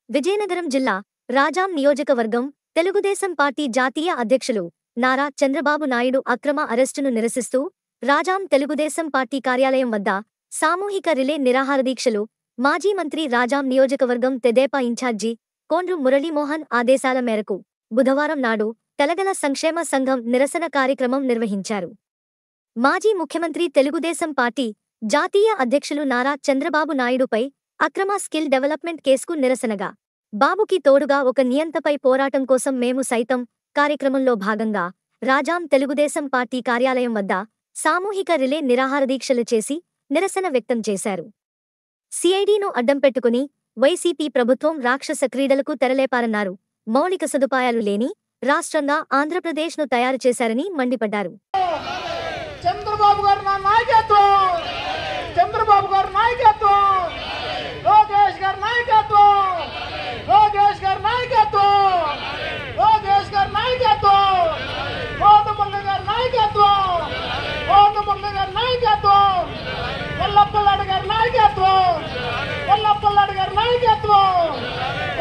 విజయనగరం జిల్లా రాజాం నియోజకవర్గం తెలుగుదేశం పార్టీ జాతీయ అధ్యక్షులు నారా చంద్రబాబు నాయుడు అక్రమ అరెస్టును నిరసిస్తూ రాజాం తెలుగుదేశం పార్టీ కార్యాలయం వద్ద సామూహిక రిలే నిరాహారదీక్షలు మాజీ మంత్రి రాజాం నియోజకవర్గం తెదేపా ఇన్ఛార్జి కోండ్రు మురళీమోహన్ ఆదేశాల మేరకు బుధవారం నాడు తెలగల సంక్షేమ సంఘం నిరసన కార్యక్రమం నిర్వహించారు మాజీ ముఖ్యమంత్రి తెలుగుదేశం పార్టీ జాతీయ అధ్యక్షులు నారా చంద్రబాబు నాయుడుపై అక్రమ స్కిల్ డెవలప్మెంట్ కేసుకు నిరసనగా బాబుకి తోడుగా ఒక నియంతపై పోరాటం కోసం మేము సైతం కార్యక్రమంలో భాగంగా రాజాం తెలుగుదేశం పార్టీ కార్యాలయం వద్ద సామూహిక రిలే నిరాహారదీక్షలు చేసి నిరసన వ్యక్తం చేశారు సిఐడిను అడ్డం పెట్టుకుని వైసీపీ ప్రభుత్వం రాక్షస క్రీడలకు తెరలేపారన్నారు మౌలిక సదుపాయాలు లేని రాష్ట్రంగా ఆంధ్రప్రదేశ్ను తయారు చేశారని మండిపడ్డారు చంద్రబాబు గారు నా నాయకత్వం చంద్రబాబు గారి నాయకత్వం లోకేష్ గారి నాయకత్వం లోకేష్ గారి నాయకత్వం లోకేష్ గారి నాయకత్వం కోటమురళి గారి నాయకత్వం కోటమురళి గారి నాయకత్వం ఎల్లప్పల్లాడు గారి నాయకత్వం ఎల్లప్పల్లాడు గారి నాయకత్వం